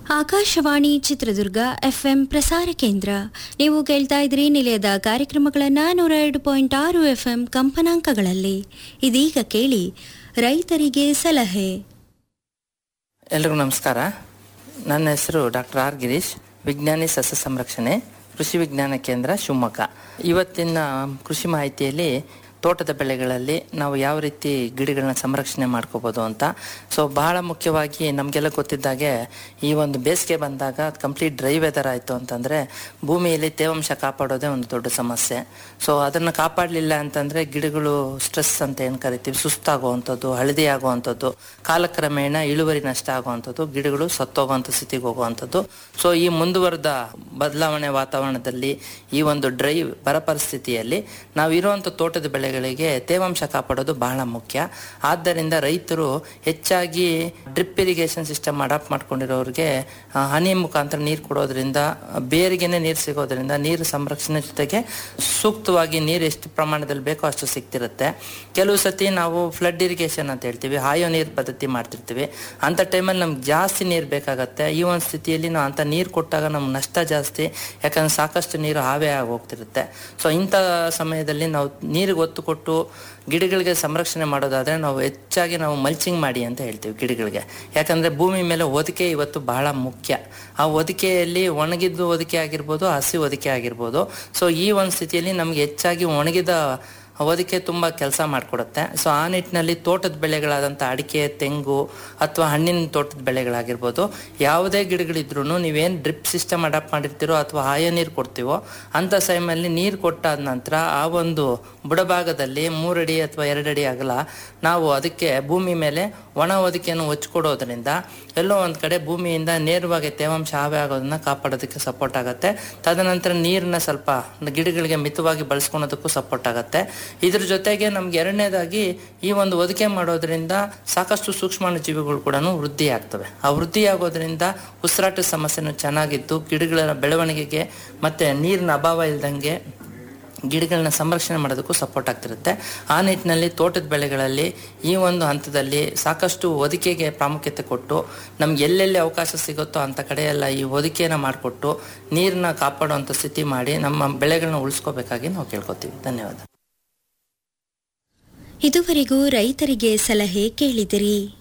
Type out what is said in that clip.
Akashvani Chitradurga FM ಪ್ರಸಾರ ಕೇಂದ್ರ ನೀವು ಕೇಳ್ತಾ ಇದ್ರಿ ನಿಲಯದ ಕಾರ್ಯಕ್ರಮಗಳನ್ನು ನೂರ ಎರಡು ಪಾಯಿಂಟ್ ಆರು ಎಫ್ಎಂ ಕಂಪನಾಂಕಗಳಲ್ಲಿ ಇದೀಗ ಕೇಳಿ ರೈತರಿಗೆ ಸಲಹೆ ಎಲ್ರಿಗೂ ನಮಸ್ಕಾರ ನನ್ನ ಹೆಸರು ಡಾಕ್ಟರ್ ಆರ್ ಗಿರೀಶ್ ವಿಜ್ಞಾನಿ ಸಸ್ಯ ಸಂರಕ್ಷಣೆ ಕೃಷಿ ವಿಜ್ಞಾನ ಕೇಂದ್ರ ಶಿವಮೊಗ್ಗ ಇವತ್ತಿನ ಕೃಷಿ ಮಾಹಿತಿಯಲ್ಲಿ ತೋಟದ ಬೆಳೆಗಳಲ್ಲಿ ನಾವು ಯಾವ ರೀತಿ ಗಿಡಗಳನ್ನ ಸಂರಕ್ಷಣೆ ಮಾಡ್ಕೋಬೋದು ಅಂತ ಸೊ ಬಹಳ ಮುಖ್ಯವಾಗಿ ನಮಗೆಲ್ಲ ಗೊತ್ತಿದ್ದಾಗೆ ಈ ಒಂದು ಬೇಸಿಗೆ ಬಂದಾಗ ಕಂಪ್ಲೀಟ್ ಡ್ರೈ ವೆದರ್ ಆಯಿತು ಅಂತಂದರೆ ಭೂಮಿಯಲ್ಲಿ ತೇವಾಂಶ ಕಾಪಾಡೋದೇ ಒಂದು ದೊಡ್ಡ ಸಮಸ್ಯೆ ಸೊ ಅದನ್ನು ಕಾಪಾಡಲಿಲ್ಲ ಅಂತಂದರೆ ಗಿಡಗಳು ಸ್ಟ್ರೆಸ್ ಅಂತ ಏನು ಕರಿತೀವಿ ಸುಸ್ತಾಗುವಂಥದ್ದು ಹಳದಿ ಆಗುವಂಥದ್ದು ಕಾಲಕ್ರಮೇಣ ಇಳುವರಿ ನಷ್ಟ ಆಗುವಂಥದ್ದು ಗಿಡಗಳು ಸತ್ತೋಗುವಂಥ ಸ್ಥಿತಿಗೆ ಹೋಗುವಂಥದ್ದು ಸೊ ಈ ಮುಂದುವರೆದ ಬದಲಾವಣೆ ವಾತಾವರಣದಲ್ಲಿ ಈ ಒಂದು ಡ್ರೈ ಬರ ಪರಿಸ್ಥಿತಿಯಲ್ಲಿ ನಾವು ಇರುವಂಥ ತೋಟದ ಬೆಳೆಗಳಿಗೆ ತೇವಾಂಶ ಕಾಪಾಡೋದು ಬಹಳ ಮುಖ್ಯ ಆದ್ದರಿಂದ ರೈತರು ಹೆಚ್ಚಾಗಿ ಡ್ರಿಪ್ ಇರಿಗೇಷನ್ ಸಿಸ್ಟಮ್ ಅಡಾಪ್ಟ್ ಮಾಡ್ಕೊಂಡಿರೋರಿಗೆ ಆ, ಹನಿ ಮುಖಾಂತರ ನೀರು ಕೊಡೋದ್ರಿಂದ ಬೇರಿಗೆನೆ ನೀರು ಸಿಗೋದ್ರಿಂದ ನೀರು ಸಂರಕ್ಷಣೆ ಜೊತೆಗೆ ಸೂಕ್ತವಾಗಿ ನೀರು ಎಷ್ಟು ಪ್ರಮಾಣದಲ್ಲಿ ಬೇಕೋ ಅಷ್ಟು ಸಿಗ್ತಿರುತ್ತೆ ಕೆಲವು ಸತಿ ನಾವು ಫ್ಲಡ್ ಇರಿಗೇಷನ್ ಅಂತ ಹೇಳ್ತೀವಿ ಹಾಯೋ ನೀರು ಪದ್ಧತಿ ಮಾಡ್ತಿರ್ತೀವಿ ಅಂಥ ಟೈಮಲ್ಲಿ ನಮ್ಗೆ ಜಾಸ್ತಿ ನೀರು ಬೇಕಾಗತ್ತೆ ಈ ಒಂದು ಸ್ಥಿತಿಯಲ್ಲಿ ನಾವು ಅಂಥ ನೀರು ಕೊಟ್ಟಾಗ ನಮ್ಗೆ ನಷ್ಟ ಜಾಸ್ತಿ ಯಾಕಂದ್ರೆ ಸಾಕಷ್ಟು ನೀರು ಹಾವೇ ಆಗಿ ಹೋಗ್ತಿರುತ್ತೆ ಸೊ ಇಂಥ ಸಮಯದಲ್ಲಿ ನಾವು ನೀರಿಗೆ ಒತ್ತು ಕೊಟ್ಟು ಗಿಡಗಳಿಗೆ ಸಂರಕ್ಷಣೆ ಮಾಡೋದಾದ್ರೆ ನಾವು ಹೆಚ್ಚಾಗಿ ನಾವು ಮಲ್ಚಿಂಗ್ ಮಾಡಿ ಅಂತ ಹೇಳ್ತೀವಿ ಗಿಡಗಳಿಗೆ ಯಾಕಂದ್ರೆ ಭೂಮಿ ಮೇಲೆ ಹೊದಿಕೆ ಇವತ್ತು ಬಹಳ ಮುಖ್ಯ ಆ ಹೊದಿಕೆಯಲ್ಲಿ ಒಣಗಿದ್ದು ಹೊದಿಕೆ ಆಗಿರ್ಬೋದು ಹಸಿ ಹೊದಿಕೆ ಆಗಿರ್ಬೋದು ಸೊ ಈ ಒಂದು ಸ್ಥಿತಿಯಲ್ಲಿ ನಮ್ಗೆ ಹೆಚ್ಚಾಗಿ ಒಣಗಿದ ಹೊದಿಕೆ ತುಂಬ ಕೆಲಸ ಮಾಡಿಕೊಡುತ್ತೆ ಸೊ ಆ ನಿಟ್ಟಿನಲ್ಲಿ ತೋಟದ ಬೆಳೆಗಳಾದಂಥ ಅಡಿಕೆ ತೆಂಗು ಅಥವಾ ಹಣ್ಣಿನ ತೋಟದ ಬೆಳೆಗಳಾಗಿರ್ಬೋದು ಯಾವುದೇ ಗಿಡಗಳಿದ್ರೂ ನೀವೇನು ಡ್ರಿಪ್ ಸಿಸ್ಟಮ್ ಅಡಾಪ್ಟ್ ಮಾಡಿರ್ತೀರೋ ಅಥವಾ ಆಯ ನೀರು ಕೊಡ್ತೀವೋ ಅಂಥ ಸಮಯದಲ್ಲಿ ನೀರು ಕೊಟ್ಟಾದ ನಂತರ ಆ ಒಂದು ಬುಡಭಾಗದಲ್ಲಿ ಮೂರಡಿ ಅಥವಾ ಎರಡಡಿ ಅಗಲ ನಾವು ಅದಕ್ಕೆ ಭೂಮಿ ಮೇಲೆ ಒಣ ಹೊದಿಕೆಯನ್ನು ಹೊಚ್ಕೊಡೋದ್ರಿಂದ ಎಲ್ಲೋ ಒಂದು ಕಡೆ ಭೂಮಿಯಿಂದ ನೇರವಾಗಿ ತೇವಾಂಶ ಆವೆ ಆಗೋದನ್ನ ಕಾಪಾಡೋದಕ್ಕೆ ಸಪೋರ್ಟ್ ಆಗುತ್ತೆ ತದನಂತರ ನೀರನ್ನ ಸ್ವಲ್ಪ ಗಿಡಗಳಿಗೆ ಮಿತವಾಗಿ ಬಳಸ್ಕೊಳೋದಕ್ಕೂ ಸಪೋರ್ಟ್ ಆಗುತ್ತೆ ಇದ್ರ ಜೊತೆಗೆ ನಮ್ಗೆ ಎರಡನೇದಾಗಿ ಈ ಒಂದು ಹೊದಿಕೆ ಮಾಡೋದ್ರಿಂದ ಸಾಕಷ್ಟು ಸೂಕ್ಷ್ಮಾಣು ಜೀವಿಗಳು ಕೂಡ ವೃದ್ಧಿ ಆಗ್ತವೆ ಆ ವೃದ್ಧಿ ಆಗೋದ್ರಿಂದ ಉಸಿರಾಟದ ಸಮಸ್ಯೆನೂ ಚೆನ್ನಾಗಿದ್ದು ಗಿಡಗಳ ಬೆಳವಣಿಗೆಗೆ ಮತ್ತೆ ನೀರಿನ ಅಭಾವ ಇಲ್ದಂಗೆ ಗಿಡಗಳನ್ನ ಸಂರಕ್ಷಣೆ ಮಾಡೋದಕ್ಕೂ ಸಪೋರ್ಟ್ ಆಗ್ತಿರುತ್ತೆ ಆ ನಿಟ್ಟಿನಲ್ಲಿ ತೋಟದ ಬೆಳೆಗಳಲ್ಲಿ ಈ ಒಂದು ಹಂತದಲ್ಲಿ ಸಾಕಷ್ಟು ಹೊದಿಕೆಗೆ ಪ್ರಾಮುಖ್ಯತೆ ಕೊಟ್ಟು ನಮ್ಗೆ ಎಲ್ಲೆಲ್ಲಿ ಅವಕಾಶ ಸಿಗುತ್ತೋ ಅಂಥ ಕಡೆ ಎಲ್ಲ ಈ ಹೊದಿಕೆನ ಮಾಡಿಕೊಟ್ಟು ನೀರನ್ನ ಕಾಪಾಡುವಂಥ ಸ್ಥಿತಿ ಮಾಡಿ ನಮ್ಮ ಬೆಳೆಗಳನ್ನ ಉಳಿಸ್ಕೋಬೇಕಾಗಿ ನಾವು ಕೇಳ್ಕೊತೀವಿ ಧನ್ಯವಾದ ಇದುವರೆಗೂ ರೈತರಿಗೆ ಸಲಹೆ ಕೇಳಿದಿರಿ